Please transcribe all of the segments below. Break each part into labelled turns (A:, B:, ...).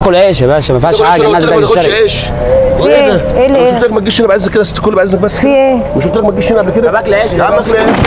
A: باكل عيش يا باشا ما فيهاش حاجه الناس
B: ما
A: ده
B: تاخدش
A: تشتري
B: عيش
C: في ايه؟ ايه اللي
B: مش
C: ايه؟
B: قلت لك ما تجيش هنا بعزك كده ست كل بعزك بس
C: في ايه؟
B: مش قلت لك ما تجيش هنا قبل كده
A: باكل عيش
B: يا عم اكل عيش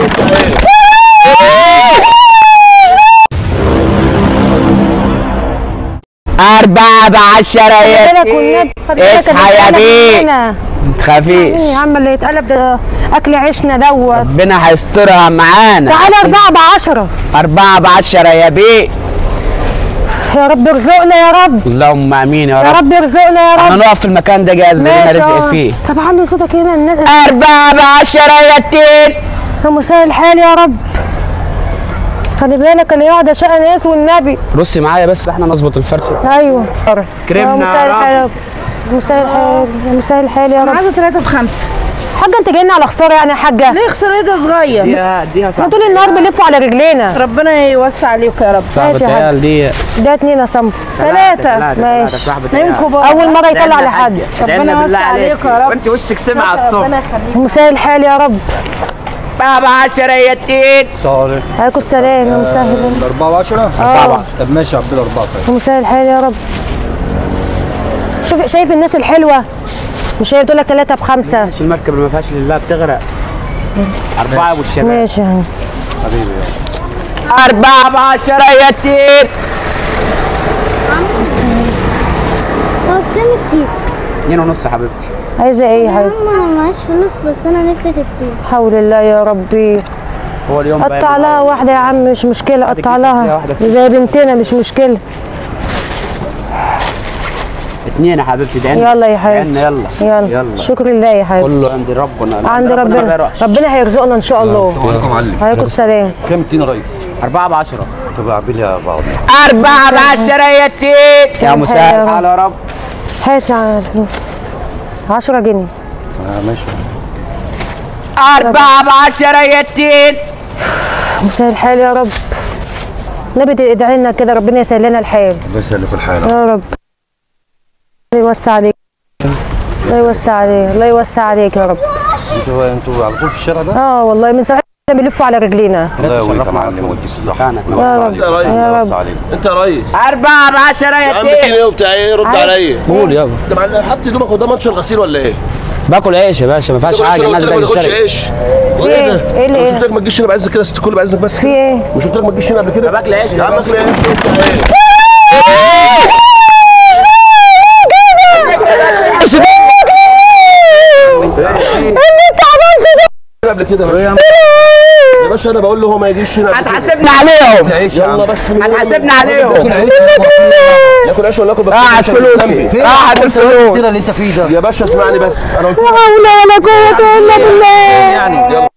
A: أربعة بعشرة يا
C: بالك والنبي خلي بالك
A: اصحى يا
C: اللي
A: بيه
C: اتقلب هنا.
A: تخافيش
C: يا عم اللي يتقلب ده اكل عيشنا دوت
A: ربنا هيسترها معانا
C: تعالى أربعة بعشرة
A: أربعة بعشرة يا بيه
C: يا رب ارزقنا يا رب
A: اللهم آمين يا
C: يا
A: رب
C: رب ارزقنا يا
A: احنا
C: رب
A: نقف في المكان ده جاهز لنا
C: ماشي
A: رزق
C: اه.
A: فيه
C: طب علي صوتك هنا الناس
A: أربعة بعشرة يا تين
C: يا مسهل الحال يا رب خلي بالك اللي يقعد شقى ناس والنبي
A: بصي معايا بس احنا نظبط الفرش
C: ايوه
A: كرمنا
C: يا مسهل
A: يا
C: الحال يا رب يا مسهل الحال يا مسهل الحال يا رب
D: عايزه ثلاثة بخمسة
C: حاجه انت جايين على خساره يعني يا حاجه
D: ليه خسر ده صغير
A: اديها اديها
C: احنا طول النهار بنلفوا على رجلينا
D: ربنا يوسع عليك يا رب
A: صاحبة
C: ماشي يا حاج.
A: عيال دي
C: ده اتنين يا سمر
D: ثلاثة
C: ماشي.
A: صاحبة
D: نايم
A: عيال
D: كبار
C: اول مره يطلع لحد
D: ربنا يوسع عليك يا رب
A: وانت وشك سمع على الصبح
D: ربنا يخليك
C: مسهل الحال يا رب
A: أربعة بعشرة يا تين
E: صالح
C: عليكم السلام يا مسهل
E: أربعة وعشرة؟
C: اه
E: طب ماشي عبد الأربعة طيب
C: يا مسهل الحال يا رب شوف شايف الناس الحلوه مش هي بتقول لك ثلاثه بخمسه
A: مش المركب اللي ما فيهاش لله بتغرق أربعة والشباب
C: ماشي اهو
A: أربعة بعشرة يا تين
F: هو بكام التيب؟
A: اتنين ونص يا حبيبتي
C: عايزه ايه يا حبيبي
F: انا معيش فلوس بس انا نفسي في التيب
C: حول الله يا ربي
A: هو اليوم بقى
C: قطع لها واحده يا عم مش مشكله قطع
A: كيسة فيها
C: لها
A: واحدة فيها.
C: زي بنتنا مش مشكله
A: اتنين يا حبيبتي ده
C: يلا يا حبيبتي
A: يلا
C: يلا
A: يلا
C: شكر الله يا حبيبتي
A: كله عند ربنا
C: عند
A: ما
C: ربنا
A: بيروحش.
C: ربنا هيرزقنا ان شاء الله
E: عليكم معلم
C: عليكم السلام
E: كام التين يا ريس؟
A: أربعة بعشرة
E: طب أعمل يا بعض
A: أربعة بعشرة يا تين يا
C: سلام
A: مسهل
C: يا رب.
A: حال يا رب
C: هات يا فلوس 10 جنيه
E: آه ماشي
A: أربعة بعشرة يا تين
C: مسهل الحال يا رب نبي ادعي لنا كده ربنا يسهل لنا الحال
E: الله يسلك الحال
C: يا رب الله يوسع عليك الله يوسع عليك الله يوسع عليك يا رب
E: انتوا انتوا على طول في الشارع ده؟
C: اه والله من ساعتها بنلفوا على رجلينا
E: الله يقويك يا معلم ويديك الصحة
A: مكانك.
C: يا رب
B: يا ريس
C: يا رب
E: يوسع عليك
B: انت يا ريس
A: أربعة بعشرة
B: يا
A: يا
B: عم
A: تين
B: اديني ايه وبتاع ايه رد عليا
A: قول يابا
B: انت معلم حط هدومك هو ده ماتش الغسيل ولا ايه؟
A: باكل عيش يا باشا ما فيهاش
B: انت
A: حاجه
B: قلت
A: الناس
B: لك
A: ده
B: ما تاخدش
A: تشتري
B: عيش
C: في ايه؟ ايه اللي
B: مش
C: ايه؟
B: قلت لك ما تجيش هنا بعزك كده ست كل بعزك بس
C: في ايه؟
B: مش قلت لك ما تجيش هنا قبل كده
A: باكل عيش
B: يا عم اكل عيش وبتاع ايه؟ قبل كده يا باشا انا بقول له هو ما يجيش هنا قبل كده.
A: هتحاسبنا عليهم
B: يلا بس من
A: هتحاسبنا عليهم
B: ياكل عيش ولا اكل بس
A: قاعد
B: عشان
A: فلوسي
B: ذنبي.
A: قاعد الفلوس
E: اللي انت فيه ده
B: يا باشا اسمعني بس انا قلت
C: لا حول ولا قوة الا بالله
E: يعني
B: يلا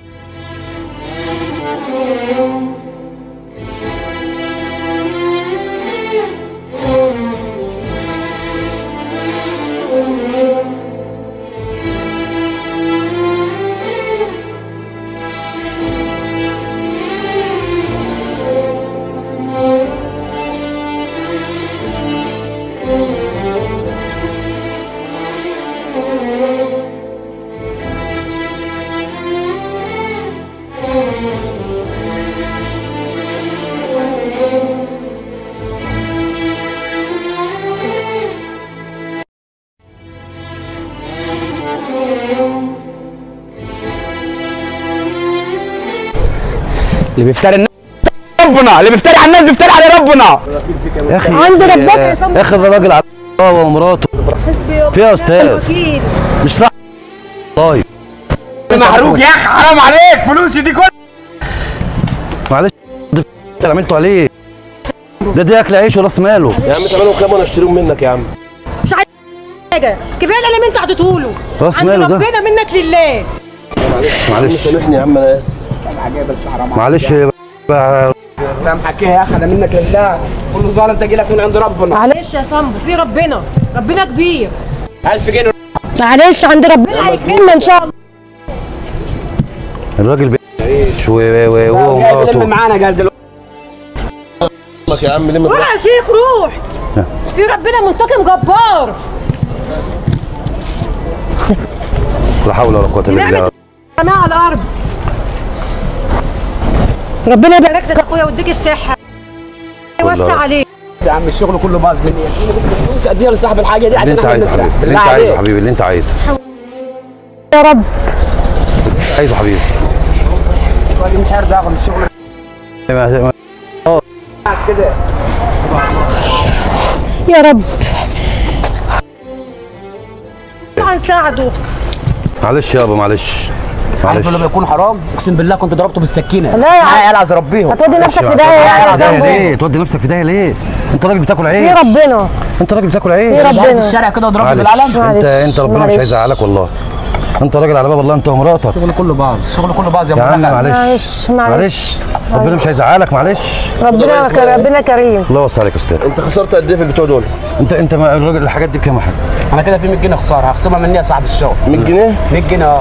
A: اللي بيفتري الناس ربنا اللي بيفتري على الناس بيفتري على ربنا
E: يا اخي
C: عند ربنا يا سمر.
E: يا اخي ده راجل على الله ومراته فيها يا استاذ
C: وكيل.
E: مش صح طيب
A: محروق يا اخي حرام عليك فلوسي دي كلها
E: معلش ده اللي عملته عليه ده دي اكل عيش وراس ماله
B: يا عم تمنهم كام وانا اشتريهم منك يا عم
C: مش عايز حاجة كفاية القلم انت عطيته له
E: راس
C: عند
E: ماله ده
C: ربنا منك لله
E: معلش
B: سامحني يا عم انا اسف
E: معلش بقى
A: سامحك ايه يا اخي انا منك لله كل ظالم تجي لك من عند ربنا
C: معلش يا سمبو في ربنا ربنا كبير
A: 1000 جنيه
C: معلش عند ربنا هيكرمنا ان شاء الله
E: الراجل بيعيش و- و- وهو
A: لم
E: ومراته
A: معانا قال دلوقتي
B: امك يا عم لم
C: روح يا شيخ روح في ربنا منتقم جبار
E: لا حول ولا قوه الا بالله
C: نعمة جماعة على الأرض ربنا يبارك لك يا أخويا ويديك الصحة يوسع عليك
A: يا عم الشغل كله باظ مني اديني بس الفلوس اديها لصاحب الحاجه دي
E: اللي
A: عشان
E: انت
A: احنا
E: عايزه
A: نسرق
E: حبيبي اللي
A: بالله
E: انت عايزه
A: عليك
E: حبيبي اللي انت عايزه
C: يا رب
E: عايزه حبيبي
A: مش هرضى اخد الشغل
E: ما- ما-
A: كده
C: يا رب هنساعده
E: معلش يابا معلش
A: عارف
E: معلش
A: اللي بيكون حرام اقسم بالله كنت ضربته بالسكينه
C: لا يا عم.
A: معايا عيال عايز اربيهم
C: هتودي نفسك في
E: معلش
C: داهيه
E: يا
C: يعني
E: عم. تودي
C: ذنبه
E: ليه تودي نفسك في داهيه ليه انت راجل بتاكل عيش
C: ايه ربنا
E: انت راجل بتاكل
C: ايه
E: عيش
C: ربنا
A: في الشارع كده وضربني
E: معلش
A: بالقلم
E: انت
C: معلش،
E: انت ربنا مش
C: معلش.
E: هيزعلك والله انت راجل على باب الله انت ومراتك
A: الشغل كله باظ الشغل كله باظ يا
E: يا عم
A: مولانا
E: معلش
C: معلش، معلش.
E: ربنا مش هيزعلك معلش
C: ربنا ربنا كريم
E: الله يوصي عليك يا استاذ
B: انت خسرت قد ايه في البتوع دول؟
E: انت انت ما الراجل الحاجات دي بكام يا حاج
A: انا كده في 100 جنيه خساره هخصمها مني يا صاحب الشغل
B: 100 جنيه؟
A: 100 جنيه اه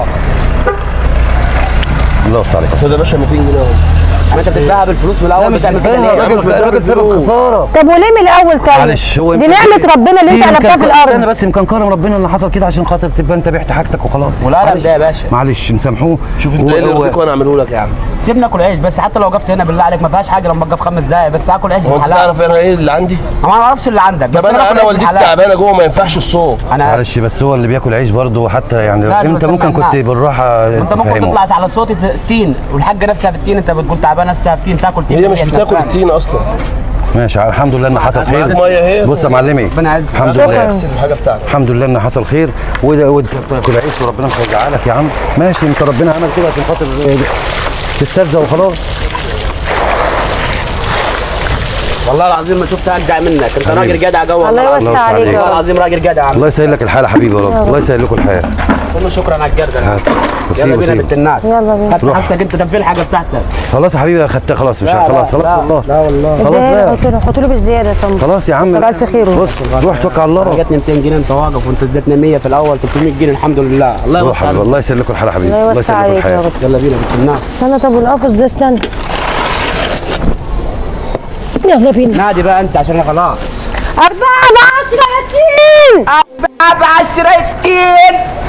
E: الله يوصي عليك يا
B: استاذ يا باشا 200 جنيه اهو
A: يعني انت بتدفعها بالفلوس من الاول بتعمل كده ليه؟
E: الراجل الراجل سبب خساره
C: طب وليه من الاول طيب
E: معلش هو
C: دي
E: يمكن-
C: نعمه ربنا اللي انت
E: دي
C: قلبتها
E: يمكن-
C: في
E: استنى
C: الارض
E: بس يمكن كرم ربنا اللي حصل كده عشان خاطر تبقى انت بعت حاجتك وخلاص
A: والقلم ده يا باشا
E: معلش نسامحوه
B: شوف انت
E: هو-
B: ايه اللي
E: هو-
B: يرضيك وانا اعمله لك يا عم
A: سيبني اكل عيش بس حتى لو وقفت هنا بالله عليك ما فيهاش حاجه لما اجي في خمس دقايق بس اكل عيش
B: هو انت
A: بحلال
B: تعرف انا ايه اللي عندي؟
A: انا ما اعرفش اللي عندك بس
B: طب انا
A: باكل
B: انا
A: عيش
B: والدتي
A: بحلال.
B: تعبانه جوه ما ينفعش الصوت
A: انا آسف.
E: معلش بس هو اللي بياكل عيش برضه حتى يعني
A: لازم
E: انت
A: أسمع
E: ممكن كنت
A: الناس.
E: بالراحه
A: انت ممكن
E: تفهمه
A: تطلع على صوتي في التين والحاجه نفسها في التين انت بتقول تعبانه نفسها في تين تاكل تين
B: هي مش
A: هي
B: بتاكل
A: تعبانة.
B: التين اصلا
E: ماشي الحمد لله ان حصل خير
B: معاك ميه اهي
E: بص يا معلمي
A: ربنا يعزك.
E: الحمد
C: شكراً.
E: لله
B: نفس الحاجه بتاعتك
E: الحمد لله ان حصل خير وده وانت بتاكل عيش وربنا مش هيزعلك يا عم ماشي انت ربنا عمل كده عشان خاطر تسترزق وخلاص
A: والله العظيم ما شفت اجدع منك انت راجل جدع جوه
C: الله
A: والله
C: يوسع عليك يا
A: والله
C: رب
A: العظيم راجل جدع يا عم
E: الله يسهل لك الحال يا حبيبي يا رب الله يسهل لكم الحال
A: كله شكرا على الجرده
E: هات.
A: يلا
E: وسيب
A: بينا
E: وسيب
A: بنت الناس
C: يلا بينا.
A: هات حاجتك انت طب فين الحاجه بتاعتك
E: خلاص يا حبيبي اخدتها خلاص مش
A: لا،
E: خلاص
A: لا،
E: خلاص
A: لا،
E: والله
A: لا والله
E: خلاص
C: اديها
E: بقى
C: حط له حط له بالزياده يا سمر
E: خلاص يا عم
C: كتر ألف خيره.
E: بص روح توكل على الله
A: جاتني 200 جنيه انت واقف وانت اديتنا 100 في الاول 300 جنيه الحمد لله الله
E: روح
A: يوسع
E: حبيبي
A: رزقك.
E: الله يسهل لكم الحال يا حبيبي
C: الله
E: الله
C: يوسع
E: يسهل لكم
C: عليك يا
E: الحال
C: رب
A: يلا بينا بنت الناس
C: استنى طب والقفص ده استنى يلا بينا
A: نادي بقى انت عشان أنا خلاص
C: أربعة بعشرة يا
A: ب 10 التين